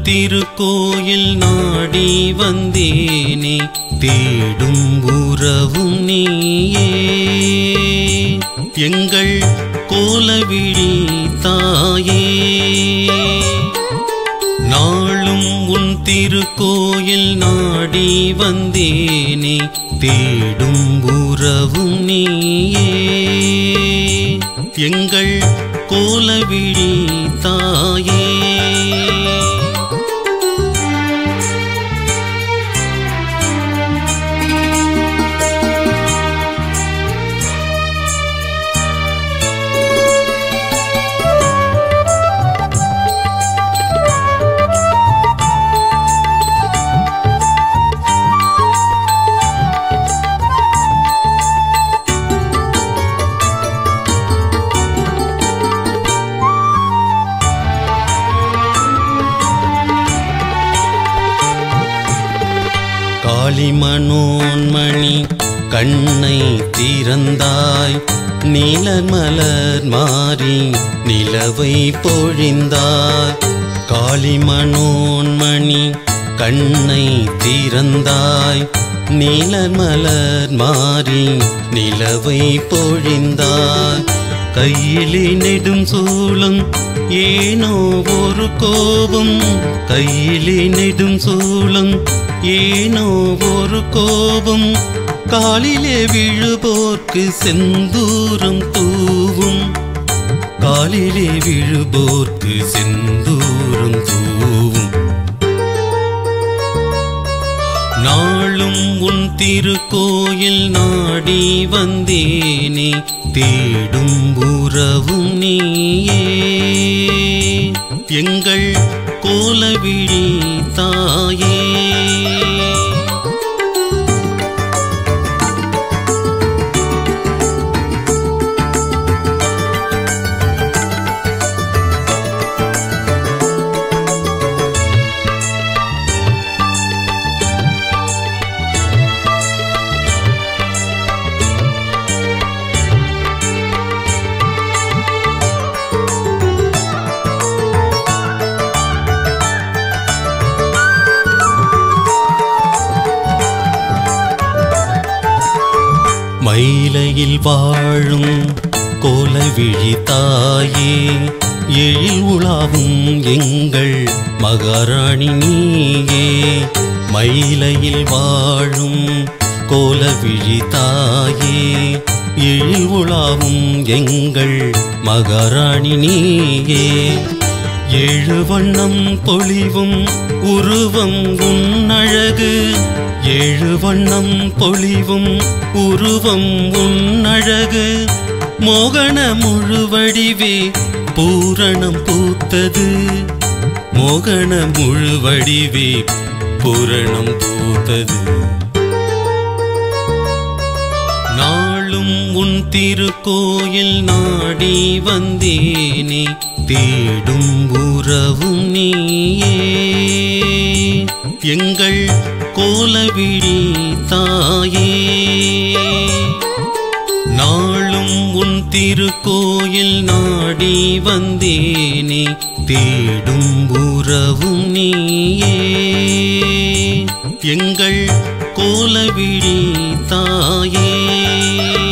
திருக்கோயில் நாடி வந்தேனே தேடும் உறவும் நீயே எங்கள் கோலவிழி தாயே நாளும் உன் திருக்கோயில் நாடி வந்தேனே தேடும் உறவும் நீயே எங்கள் கோலவிழி தாயே காளிமனோன்மணி கண்ணை திறந்தாய் நீலமலர் மாறி நிலவை பொழிந்தாய் காளிமனோன்மணி கண்ணை திறந்தாய் நீலமலர் மாறி நிலவை பொழிந்தாய் கையிலே நெடும் சூளம் ஏனோ ஒரு கோபம் கையிலே நெடும் சூளம் ஏனோ ஒரு கோபம் காலிலே விழுபோர்க்கு செந்தூரம் தூவும் காலிலே விழுபோர்க்கு செந்தூரம் தூவும் நாளும் உன் திருக்கோயில் நாடி வந்தேனே தேடும் உறவும் நீயே எங்கள் கோலவிழி தாயே மயிலையில் வாழும் கோலவிழி தாயே எழில் உலாவும் எங்கள் மகாராணி நீயே மயிலையில் வாழும் கோலவிழி தாயே எழில் உலாவும் எங்கள் மகாராணி நீயே ஏழு வண்ணம் பொழிவும் உருவம் உன் அழகு ஏழு வண்ணம் பொழிவும் உருவம் உன் அழகு மோகன முழுவடிவே பூரணம் பூத்தது மோகன முழுவடிவே பூரணம் பூத்தது நாளும் உன் திருக்கோயில் நாடி வந்தேனே தேடும் உறவும் நீயே எங்கள் கோலவிழி தாயே நாளும் உன் திருக்கோயில் நாடி வந்தேனே தேடும் உறவும் நீயே எங்கள் கோலவிழி தாயே